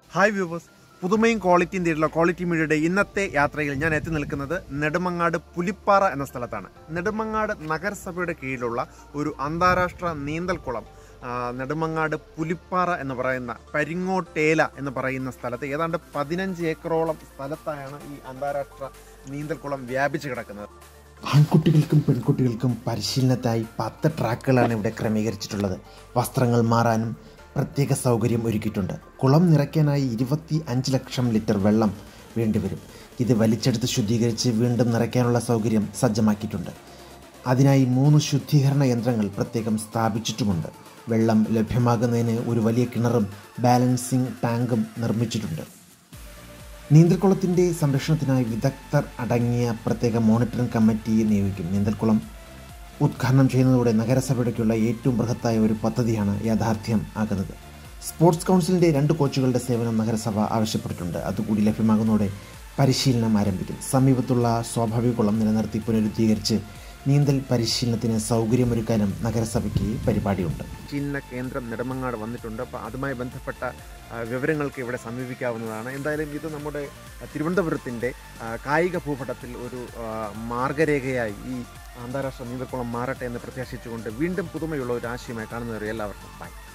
hi viewers പുതുമയും ക്വാളിറ്റിയും തേടിയുള്ള quality മീഡിയയുടെ ഇന്നത്തെ യാത്രയിൽ ഞാൻ എത്തി നിൽക്കുന്നത് നെടുമങ്ങാട് പുലിപ്പാറ എന്ന സ്ഥലത്താണ് നെടുമങ്ങാട് നഗരസഭയുടെ കീഴിലുള്ള ഒരു അന്താരാഷ്ട്ര നീന്തൽക്കുളം ആ, നെടുമങ്ങാട് പുലിപ്പാറ എന്ന് പറയുന്ന പരിങ്ങോട്ടേല എന്ന് പറയുന്ന സ്ഥലത്ത് ഏതാണ്ട് പതിനഞ്ച് ഏക്കറോളം സ്ഥലത്തായാണ് ഈ അന്താരാഷ്ട്ര നീന്തൽക്കുളം വ്യാപിച്ചു കിടക്കുന്നത് ആൺകുട്ടികൾക്കും പെൺകുട്ടികൾക്കും പരിശീലനത്തിനായി പത്ത് ട്രാക്കുകളാണ് ഇവിടെ ക്രമീകരിച്ചിട്ടുള്ളത് വസ്ത്രങ്ങൾ മാറാനും പ്രത്യേക സൗകര്യം ഒരുക്കിയിട്ടുണ്ട് കുളം നിറയ്ക്കാനായി ഇരുപത്തി അഞ്ച് ലക്ഷം ലിറ്റർ വെള്ളം വേണ്ടിവരും ഇത് വലിച്ചെടുത്ത് ശുദ്ധീകരിച്ച് വീണ്ടും നിറയ്ക്കാനുള്ള സൗകര്യം സജ്ജമാക്കിയിട്ടുണ്ട് അതിനായി മൂന്ന് ശുദ്ധീകരണ യന്ത്രങ്ങൾ പ്രത്യേകം സ്ഥാപിച്ചിട്ടുമുണ്ട് വെള്ളം ലഭ്യമാകുന്നതിന് ഒരു വലിയ കിണറും ബാലൻസിംഗ് ടാങ്കും നിർമ്മിച്ചിട്ടുണ്ട് നീന്തൽക്കുളത്തിൻ്റെ സംരക്ഷണത്തിനായി വിദഗ്ധർ അടങ്ങിയ പ്രത്യേക മോണിറ്ററിംഗ് കമ്മിറ്റിയെ നിയോഗിക്കും നീന്തൽക്കുളം ഉദ്ഘാടനം ചെയ്യുന്നതോടെ നഗരസഭയുടെക്കുള്ള ഏറ്റവും ബൃഹത്തായ ഒരു പദ്ധതിയാണ് യാഥാർത്ഥ്യം ആകുന്നത് സ്പോർട്സ് കൗൺസിലിൻ്റെ രണ്ട് കോച്ചുകളുടെ സേവനം നഗരസഭ ആവശ്യപ്പെട്ടിട്ടുണ്ട് അതുകൂടി ലഭ്യമാകുന്നതോടെ പരിശീലനം ആരംഭിക്കും സമീപത്തുള്ള സ്വാഭാവിക കുളം നിലനിർത്തി പുനരുദ്ധീകരിച്ച് നീന്തൽ പരിശീലനത്തിന് സൗകര്യമൊരുക്കാനും നഗരസഭയ്ക്ക് പരിപാടിയുണ്ട് ചിഹ്ന കേന്ദ്രം നെടുമങ്ങാട് വന്നിട്ടുണ്ട് അപ്പോൾ അതുമായി ബന്ധപ്പെട്ട ആ, വിവരങ്ങൾക്ക് ഇവിടെ സമീപിക്കാവുന്നതാണ് എന്തായാലും ഇത് നമ്മുടെ ആ, തിരുവനന്തപുരത്തിൻ്റെ ആ, കായിക ഭൂപടത്തിൽ ഒരു ആ, മാർഗരേഖയായി ഈ അന്താരാഷ്ട്ര നീന്തൽക്കുളം മാറട്ടെ എന്ന് പ്രത്യാശിച്ചുകൊണ്ട് വീണ്ടും പുതുമയുള്ള ഒരു ആശയമായി കാണുന്നവരെ എല്ലാവർക്കും ബൈ